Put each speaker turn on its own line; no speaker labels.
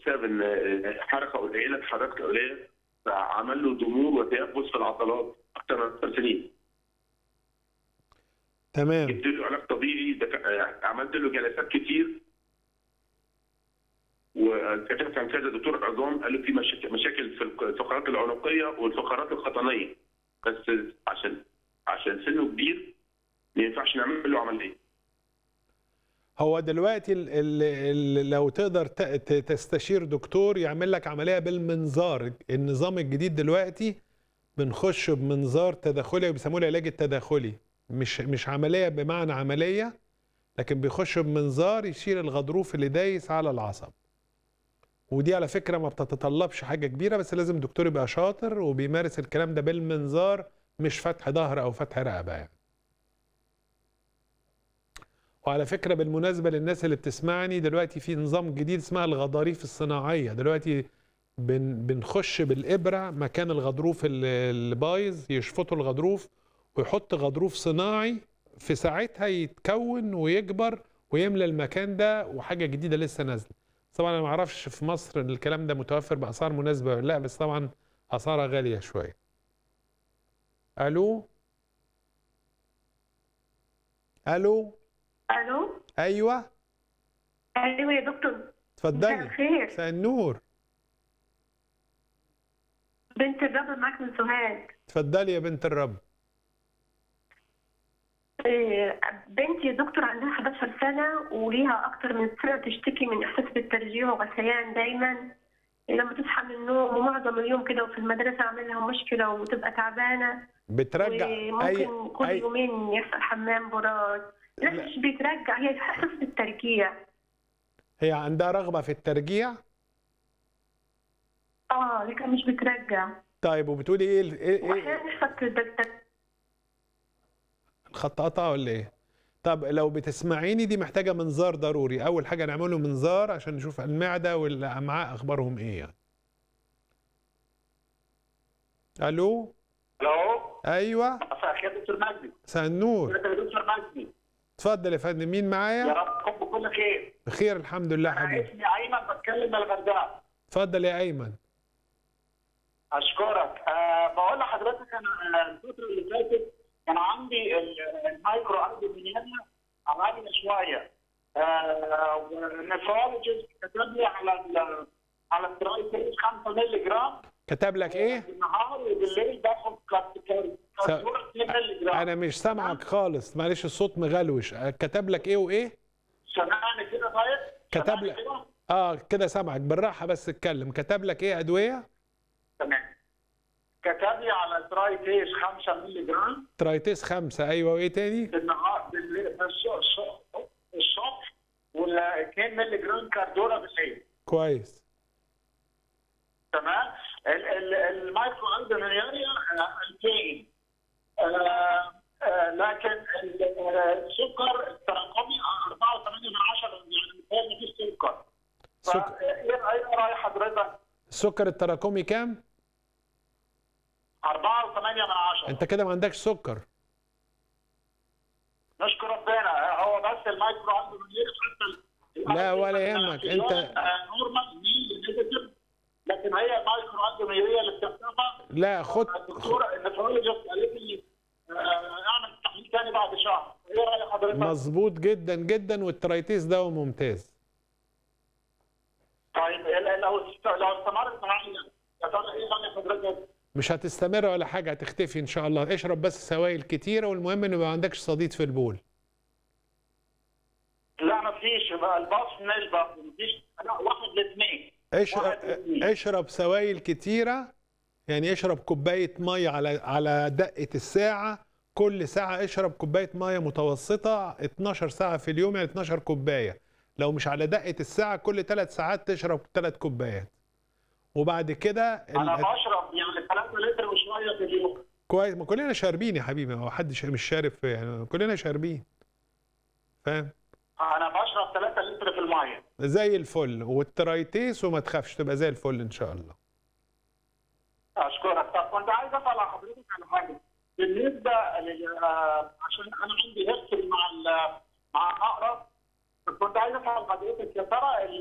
بسبب ان حركه قليله اتحركت قليله فعمل له ضمور وتيبس في العضلات اكثر من 10 سنين
تمام
جبت له علاج طبيعي دك... عملت له جلسات كتير وكتبت عن كذا دكتور عظام قال له في مشاكل مشاكل في الفقرات العنقيه والفقرات القطنيه بس عشان عشان سنه كبير ما ينفعش نعمل له عمليه
هو دلوقتي ال ال ال لو تقدر ت- ت- تستشير دكتور يعمل لك عمليه بالمنظار النظام الجديد دلوقتي بنخش بمنظار تداخلي وبيسموه العلاج التداخلي مش مش عمليه بمعنى عمليه لكن بيخش بمنظار يشيل الغضروف اللي دايس على العصب ودي على فكره ما بتتطلبش حاجه كبيره بس لازم الدكتور يبقى شاطر وبيمارس الكلام ده بالمنظار مش فتح ظهر او فتح رقبه يعني وعلى فكره بالمناسبه للناس اللي بتسمعني دلوقتي في نظام جديد اسمها الغضاريف الصناعيه دلوقتي بن بنخش بالابره مكان الغضروف اللي اللي بايظ يشفطوا الغضروف ويحط غضروف صناعي في ساعتها يتكون ويكبر ويملى المكان ده وحاجه جديده لسه نازله طبعا انا ما اعرفش في مصر الكلام ده متوفر باسعار مناسبه ولا لا بس طبعا اسعارها غاليه شويه الو الو
الو
ايوه
ايوه يا دكتور مساء
اتفضلي
الخير
مساء النور
بنت الرب معاك من سوهاج
اتفضلي يا بنت الرب
إيه، بنتي يا دكتور عندها 11 سنة وليها أكتر من سنة تشتكي من إحساس بالترجيع وغثيان دايما لما تصحى من النوم ومعظم اليوم كده وفي المدرسة عامل لها مشكلة وتبقى تعبانة
بترجع
وممكن كل
أي
يومين يحصل حمام براد لا
لا.
مش بيترجع هي إحساس بالترجيع
هي عندها رغبه في الترجيع
اه لكن مش بترجع
طيب وبتقولي ايه ال- ايه, إيه
وأحيانا يحصل تد-
الخط قطع ولا ايه طب لو بتسمعيني دي محتاجه منظار ضروري اول حاجه نعمله منظار عشان نشوف المعده والامعاء اخبارهم ايه يعني الو
الو
ايوه
مساء الخير دكتور مجدي
مساء النور
ازيك يا دكتور مجدي
اتفضل يا فندم مين
يا
معايا
رب تكون بكل خير
بخير الحمد لله
انا
حبيبي
اسمي ايمن بتكلم من الغردقه
اتفضل يا ايمن
اشكرك أه بقول لحضرتك انا الفتره اللي فاتت كان عندي ال- المايكرو ارض عملنا شويه أه والنفرولوجيست كتب لي على ال على الترايتيز 5 مللي جرام
كتب لك ايه
بالنهار وبالليل باخد كارتيكال
س-
2 مللي جرام
انا مش سامعك خالص معلش الصوت مغلوش كتب لك ايه وايه
سمعني كده طيب
كتب
سمعني
لك
كده؟
اه كده سامعك بالراحه بس اتكلم كتب لك ايه ادويه
تمام كتب لي على ترايتيز 5 مللي جرام
ترايتيس خمسة ايوه وايه تاني
بالنهار بالليل بالص- الص- الصبح ولا 2 مللي جرام كاردورا بالليل
كويس
تمام ال- ال- المايكرو البومينياريا 2000 آه، آه، لكن ال- آه، السكر التراكمي 4.8 من 10 يعني مثال مفيش سكر
سكر
فايه ايه راي حضرتك؟
السكر التراكمي كام
4.8 من 10
انت كده ما عندكش سكر
نشكر ربنا هو بس المايكرو البومينياريا حتى ال-
لا ولا يهمك، انت-
آه، نورمال ميل نيجاتيف لكن هي المايكرو البومينياريا اللي بترتفع
لا خد
الدكتوره النفرولوجيست قالت لي آه، اعمل تحليل تاني بعد شهر ايه راي حضرتك؟
مظبوط جدا جدا والترايتيس ده ممتاز
طيب ال- لو است- لو استمرت معايا يا ترى ايه راي حضرتك؟
مش هتستمر ولا حاجه هتختفي ان شاء الله اشرب بس سوائل كتيره والمهم ان ما عندكش صديد في البول
لا مفيش بقى الباص نسبه مفيش لا واحد لاثنين
اشرب
واحد واثنين.
اشرب سوائل كتيره يعني اشرب كوبايه ميه على على دقه الساعه كل ساعه اشرب كوبايه ميه متوسطه 12 ساعه في اليوم يعني 12 كوبايه لو مش على دقه الساعه كل ثلاث ساعات تشرب ثلاث كوبايات وبعد كده
انا
ال-
بشرب يعني 3 لتر وشويه في اليوم
كويس ما كلنا شاربين يا حبيبي ما هو حد ش- مش شارب يعني كلنا شاربين فاهم
انا بشرب 3 لتر في الميه
زي الفل والترايتيس وما تخافش تبقى زي الفل ان شاء الله
اشكرك طب كنت عايز اسال حضرتك على حاجه بالنسبه لل آه، عشان انا عندي هيستوري مع ال- مع الاقرب كنت عايز اسال حضرتك يا ترى ال-